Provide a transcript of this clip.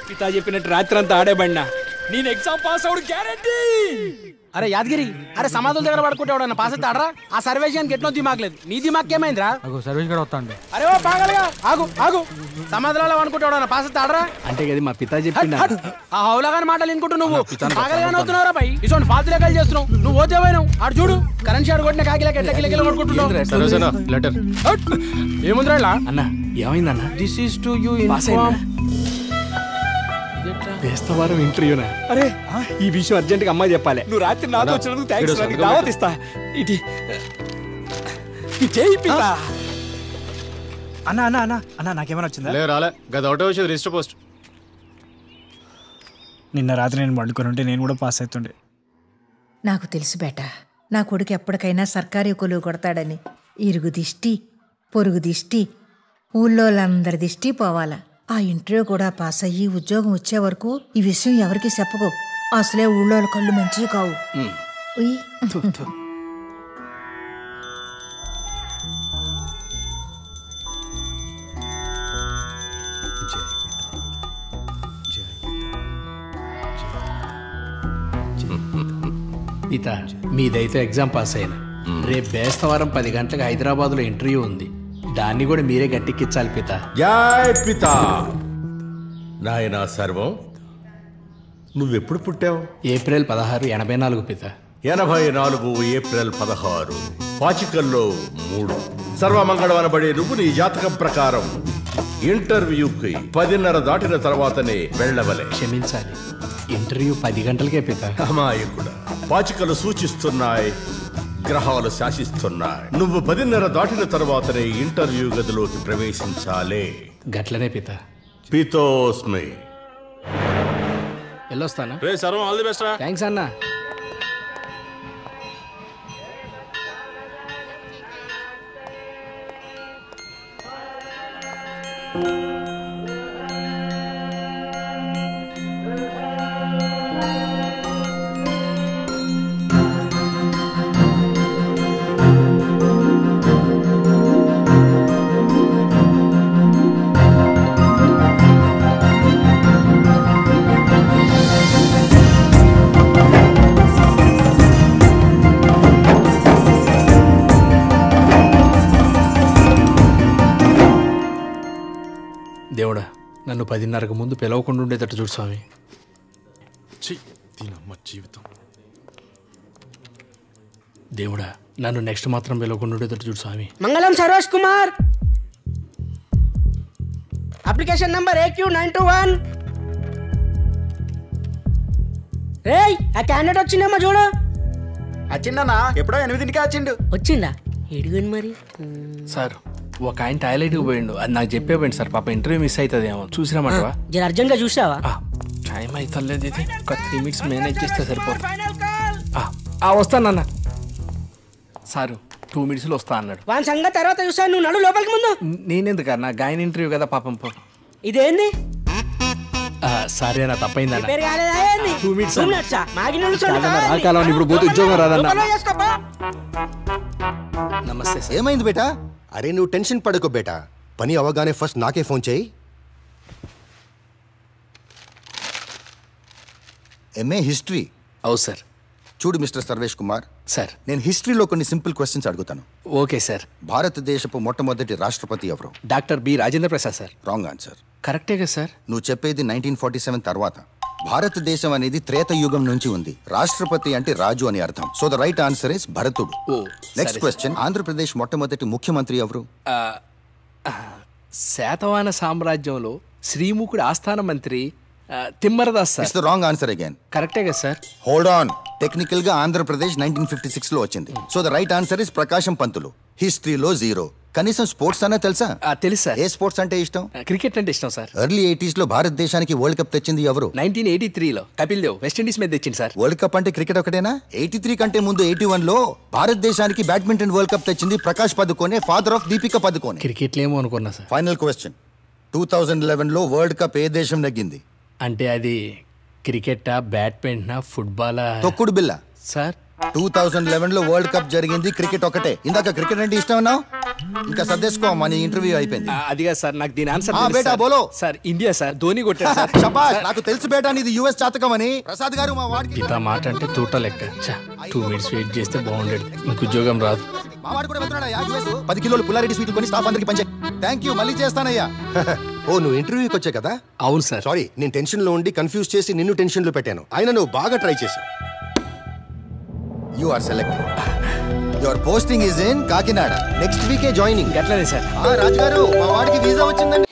పితా చెప్పినట్టు రాత్రి అంతా ఆడేబడినా నేను ఎగ్జామ్ పాస్ అవుడు గ్యారంటీ అరే యాదగిరి అరే సమాధుల దగ్గర పడుకుంటే పాస్ అయితే ఆడరా ఆ సర్వేషన్కి ఎట్నో దిమాక్ లేదు నీ దిమాక్ ఏమైందిరా సర్వీస్ కూడా వస్తాండి అరే ఓ పాగలగా ఆగు ఆగు సమాధులలో అనుకుంటే పాస్ అయితే ఆడరా అంటే కదా మా పితా హట్, చెప్పిండా హట్. ఆ హౌలగాని మాటలు వినుకుంటూ నువ్వు పాగలగానే అవుతున్నావురా పై ఇటువంటి ఫాల్తు లెక్కలు చేస్తున్నావు నువ్వు పోతే పోయినావు ఆడు చూడు కరెన్సీ ఆడు కొట్టిన కాకిలకి ఎట్లా కిలకిల కొట్టుకుంటున్నావు లెటర్ హట్. ఏముందిరా ఇలా అన్న ఏమైందన్న this is to you pass అయిందా? బేస్తవారం ఇంటర్వ్యూనా అరే ఈ విషయం అర్జెంట్ గా అమ్మాయి చెప్పాలి నువ్వు రాత్రి నాతో వచ్చినందుకు థ్యాంక్స్ నాకు దావత్ ఇస్తా ఇది ఇది చేయి పితా అన్న అన్న అన్న అన్న నాకేమైనా వచ్చిందా లేదు రాలే గది ఒకటే వచ్చేది రిజిస్టర్ పోస్ట్ నిన్న రాత్రి నేను పండుకొని ఉంటే నేను కూడా పాస్ అవుతుండే నాకు తెలుసు బేట నా కొడుకు ఎప్పటికైనా సర్కారీ కొలువు కొడతాడని ఇరుగు దిష్టి పొరుగు దిష్టి ఊళ్ళోళ్ళందరి దిష్టి పోవాలా ఆ ఇంటర్వ్యూ కూడా పాస్ అయ్యి ఉద్యోగం వచ్చే వరకు ఈ విషయం ఎవరికి చెప్పకు అసలే ఊళ్ళోళ్ళ కళ్ళు మంచివి కావు ఉయ్. పిత మీదైతే ఎగ్జామ్ పాస్ అయినా రేపు బేస్తవారం పది గంటలకు హైదరాబాద్ లో ఇంటర్వ్యూ ఉంది దాన్ని కూడా మీరే గట్టెక్కించాలి పిత జై పిత నాయనా సర్వం నువ్వెప్పుడు పుట్టావు ఏప్రిల్ పదహారు ఎనభై నాలుగు పిత ఎనభై నాలుగు ఏప్రిల్ పదహారు పాచికల్లో మూడు సర్వమంగళం అనబడే నువ్వు నీ జాతకం ప్రకారం ఇంటర్వ్యూకి పదిన్నర దాటిన తర్వాతనే వెళ్ళవలే క్షమించాలి ఇంటర్వ్యూ పది గంటలకే పిత అమాయకుడా పాచికలు సూచిస్తున్నాయి గ్రహాలు శాసిస్తున్నాయి నువ్వు పదిన్నర దాటిన తర్వాతనే ఇంటర్వ్యూ గదిలోకి ప్రవేశించాలే గట్లనే పిత పితోస్మి వెళ్ళొస్తానా రే సర్వం ఆల్ ది బెస్ట్ రా థ్యాంక్స్ అన్నా దేవుడా నన్ను పదిన్నరకు ముందు పిలవకుండా ఉండేటట్టు చూడు స్వామి దీనమ్మ జీవితం దేవుడా నన్ను నెక్స్ట్ మాత్రం పిలవకుండా ఉండేటట్టు చూడు స్వామి మంగళం Saroj Kumar application number A Q nine two one రేయ్ ఆ క్యాండిడేట్ వచ్చిందేమో చూడు వచ్చిండనా ఎప్పుడో ఎనిమిదింటికి వచ్చిండు వచ్చిందా ఎడుగని మరి సార్ ఒక ఆయన టాయిలెట్కి పోయిండు అది నాకు చెప్పేపోయింది సార్ పాప ఇంటర్వ్యూ మిస్ అవుతుందేమో చూసినామంటవా జర అర్జెంట్ గా చూసావా టైం అవుతలేదు ఇది ఒక త్రీ మినిట్స్ మేనేజ్ చేస్తే సరిపోతుంది ఆ, ఆ, వస్తానన్న సారు టూ మినిట్స్లో వస్తా అన్నాడు వాని సంగతి తర్వాత చూసాను నువ్వు నడు లోపలికి ముందు నేనెందుకు అన్న గాయన ఇంటర్వ్యూ కదా పాపం పో ఇదేంది ఆ, సరే అన్న తప్పైందన్న పేరు కాలేదా ఏంది Two minutes Two అన్న. minutes ఆ? మాగిన వాళ్ళు కాదన్న, చూడండి, కావాలి. రాకాలం ఇప్పుడు పోతే ఉద్యోగం రాదన్న. లోపల చేసుకోపో. నమస్తే సార్ ఏమైంది బేటా అరే నువ్వు టెన్షన్ పడుకో బేటా పని అవగానే ఫస్ట్ నాకే ఫోన్ చేయి ఎంఏ హిస్టరీ అవు సార్ చూడు మిస్టర్ సర్వేష్ కుమార్ సార్ నేను హిస్టరీలో కొన్ని సింపుల్ క్వశ్చన్స్ అడుగుతాను ఓకే సార్ భారతదేశపు మొట్టమొదటి రాష్ట్రపతి ఎవరు doctor B Rajendra Prasad sir wrong answer కరెక్టే కదా సార్ నువ్వు చెప్పేది నైన్టీన్ ఫార్టీ సెవెన్ తర్వాత భారతదేశం అనేది త్రేత యుగం నుంచి ఉంది రాష్ట్రపతి అంటే రాజు అని అర్థం so the right answer is భరతుడు ఓ నెక్స్ట్ క్వశ్చన్ ఆంధ్రప్రదేశ్ మొట్టమొదటి ముఖ్యమంత్రి ఎవరు శాతవాహన సామ్రాజ్యంలో శ్రీముఖుడి ఆస్థాన మంత్రి ఆ, తిమ్మరదాస్ it's sir the wrong answer again కరెక్టే కదా సార్ హోల్డ్ ఆన్ టెక్నికల్ గా ఆంధ్రప్రదేశ్ నైన్టీన్ ఫిఫ్టీ సిక్స్ లో వచ్చింది so the right answer is Prakasam Pantulu హిస్టరీలో జీరో కనీసం స్పోర్ట్స్ అన్నా తెలుసా ఆ, తెలుసు సార్ ఏ స్పోర్ట్స్ అంటే ఇష్టం ఆ, క్రికెట్ అంటే ఇష్టం సార్ ఎర్లీ ఎయిటీస్ లో భారతదేశానికి వరల్డ్ కప్ తెచ్చింది ఎవరు నైన్టీన్ ఎయిటీ త్రీలో కపిల్ దేవ్ వెస్టిండీస్ మీద తెచ్చింది సార్ వరల్డ్ కప్ అంటే క్రికెట్ ఒకటేనా ఎయిటీ త్రీ కంటే ముందు ఎయిటీ వన్ లో భారతదేశానికి బ్యాడ్మింటన్ వరల్డ్ కప్ తెచ్చింది ప్రకాష్ పదుకోనే ఫాదర్ ఆఫ్ దీపిక పదుకోనే క్రికెట్లో ఏమో అనుకున్నా sir final question two thousand eleven లో వరల్డ్ కప్ ఏ దేశం నెగ్గింది అంటే అది క్రికెటా బ్యాడ్మింటనా ఫుట్బాలా తొక్కుడు బిల్ల సార్ టూ థౌజండ్ లెవెన్ లో వరల్డ్ కప్ జరిగింది క్రికెట్ ఒకటే ఇందాక క్రికెట్ అంటే ఇష్టం అన్నావు ఇంకా సర్దేసుకో అమ్మా నీ ఇంటర్వ్యూ అయిపోయింది ఆ, అది కాదు సార్ నాకు దీని ఆన్సర్ ఆ, తెలుసు బేటా, సార్. బోలో. సార్ ఇండియా సార్ ధోని కొట్టాడు సార్ షబాష్ నాకు తెలుసు బేటా నీది యుఎస్ జాతకం అని ప్రసాద్ గారు మా వాడికి ఇత మాట అంటే తూట లెక్క టూ మినిట్స్ వెయిట్ చేస్తే బాగుండేది ఇంక ఉద్యోగం రాదు మా వాడు కూడా వెళ్తున్నాడయ్యా యుఎస్ పది కిలోలు పుల్లారెడ్డి స్వీట్లు కొని స్టాఫ్ అందరికి పంచే థ్యాంక్ యూ మళ్ళీ చేస్తానయ్యా ఓ నువ్వు ఇంటర్వ్యూకి వచ్చా కదా అవును సార్ సారీ నేను టెన్షన్ లో ఉండి కన్ఫ్యూజ్ చేసి నిన్ను టెన్షన్ లో పెట్టాను ఆయన నువ్వు బాగా ట్రై చేశావు you are selected your posting is in Kakinada next వీకే జాయినింగ్ గట్లనే సార్ రాజుగారు మా వాడికి వీసా వచ్చిందండి